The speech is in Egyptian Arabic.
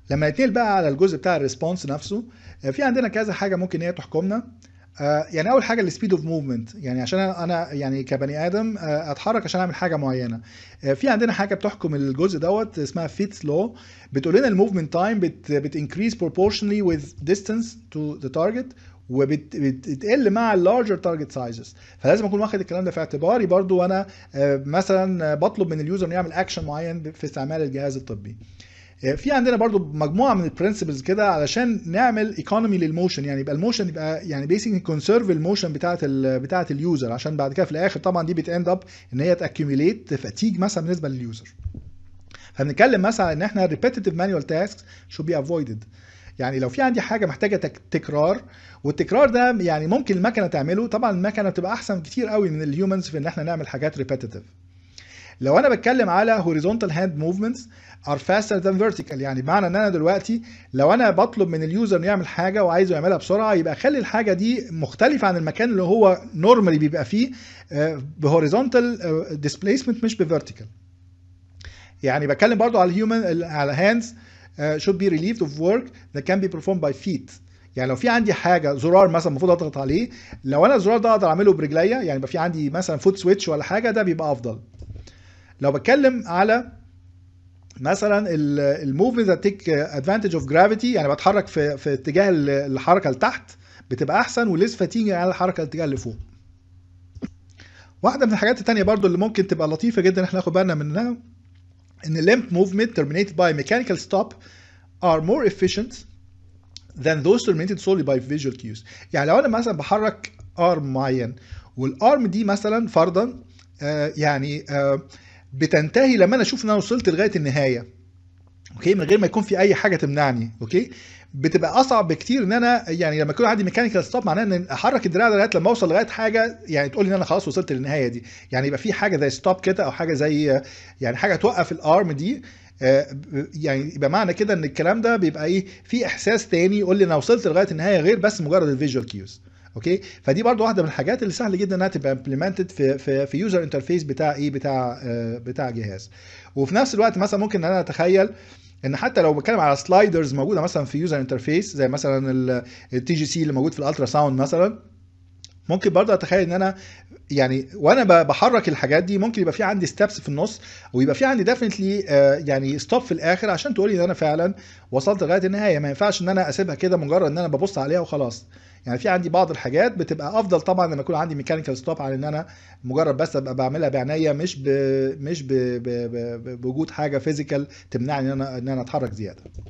لما نتنقل بقى على الجزء بتاع الريسبونس نفسه آه، في عندنا كذا حاجه ممكن هي تحكمنا آه، يعني اول حاجه السبيد اوف موفمنت يعني عشان انا أنا يعني كبني ادم آه، اتحرك عشان اعمل حاجه معينه آه، في عندنا حاجه بتحكم الجزء دوت اسمها فيتس لو بتقول لنا الموفمنت تايم بت بتنكريز proportionally with distance to the target وبتقل مع اللارجر تارجت سايزز فلازم اكون واخد الكلام ده في اعتباري برضو وانا آه، مثلا بطلب من اليوزر انه يعمل اكشن معين في استعمال الجهاز الطبي في عندنا برضو مجموعه من البرنسبلز كده علشان نعمل ايكونومي للموشن يعني يبقى الموشن يبقى يعني بيسكلي كونسيرف الموشن بتاعه ال بتاعه اليوزر عشان بعد كده في الاخر طبعا دي بتاند اب ان هي تاكيوميليت فاتيج مثلا بالنسبه لليوزر فبنتكلم مثلا ان احنا repetitive manual tasks should be avoided يعني لو في عندي حاجه محتاجه تك- تكرار والتكرار ده يعني ممكن المكنه تعمله طبعا المكنه بتبقى احسن كتير قوي من الهيومنز في ان احنا نعمل حاجات repetitive لو انا بتكلم على horizontal hand movements are faster than vertical يعني بمعنى ان انا دلوقتي لو انا بطلب من اليوزر انه يعمل حاجه وعايزه يعملها بسرعه يبقى خلي الحاجه دي مختلفه عن المكان اللي هو نورمالي بيبقى فيه بهوريزونتال ديسبيسمنت مش بفيرتيكال يعني بتكلم برضو على الهيومن على hands uh, should be relieved of work that can be performed by feet يعني لو في عندي حاجه زرار مثلا المفروض اضغط عليه لو انا الزرار ده اقدر اعمله برجليا يعني يبقى في عندي مثلا فوت سويتش ولا حاجه ده بيبقى افضل لو بتكلم على مثلا الموفمنت ذات تيك ادفانتج اوف جرافيتي يعني بتحرك في في اتجاه ال- الحركه لتحت بتبقى احسن وليس فاتيجي على الحركه الاتجاه اللي فوق واحده من الحاجات التانية برضو اللي ممكن تبقى لطيفه جدا احنا ناخد بالنا منها ان limb movement terminated by mechanical stop are more efficient than those terminated solely by visual cues يعني لو انا مثلا بحرك ارم معين والارم دي مثلا فرضا آه يعني آه بتنتهي لما انا اشوف ان انا وصلت لغايه النهايه اوكي من غير ما يكون في اي حاجه تمنعني اوكي بتبقى اصعب بكتير ان انا يعني لما يكون عندي ميكانيكال ستوب معناه ان احرك الدراع ده لغايه لما اوصل لغايه حاجه يعني تقول لي ان انا خلاص وصلت للنهايه دي يعني يبقى في حاجه زي ستوب كده او حاجه زي يعني حاجه توقف الارم دي آه، يعني يبقى معنى كده ان الكلام ده بيبقى ايه في احساس تاني يقول لي انا وصلت لغايه النهايه غير بس مجرد الفيجوال كيوز اوكي فدي برضو واحده من الحاجات اللي سهل جدا انها تبقى امبلمنتد في في في يوزر انترفيس بتاع ايه بتاع آه، بتاع جهاز وفي نفس الوقت مثلا ممكن ان انا اتخيل ان حتى لو بتكلم على سلايدرز موجوده مثلا في يوزر انترفيس زي مثلا التي جي سي اللي موجود في الالترا ساوند مثلا ممكن برضه اتخيل ان انا يعني وانا ب- بحرك الحاجات دي ممكن يبقى في عندي ستابس في النص ويبقى في عندي ديفنتلي يعني ستوب في الاخر عشان تقولي ان انا فعلا وصلت لغايه النهايه ما ينفعش ان انا اسيبها كده مجرد ان انا ببص عليها وخلاص يعني في عندي بعض الحاجات بتبقى افضل طبعا لما يكون عندي ميكانيكال ستوب عن ان انا مجرد بس ابقى بعملها بعناية مش ب... مش ب... ب... ب... بوجود حاجه فيزيكال تمنعني ان انا ان انا اتحرك زياده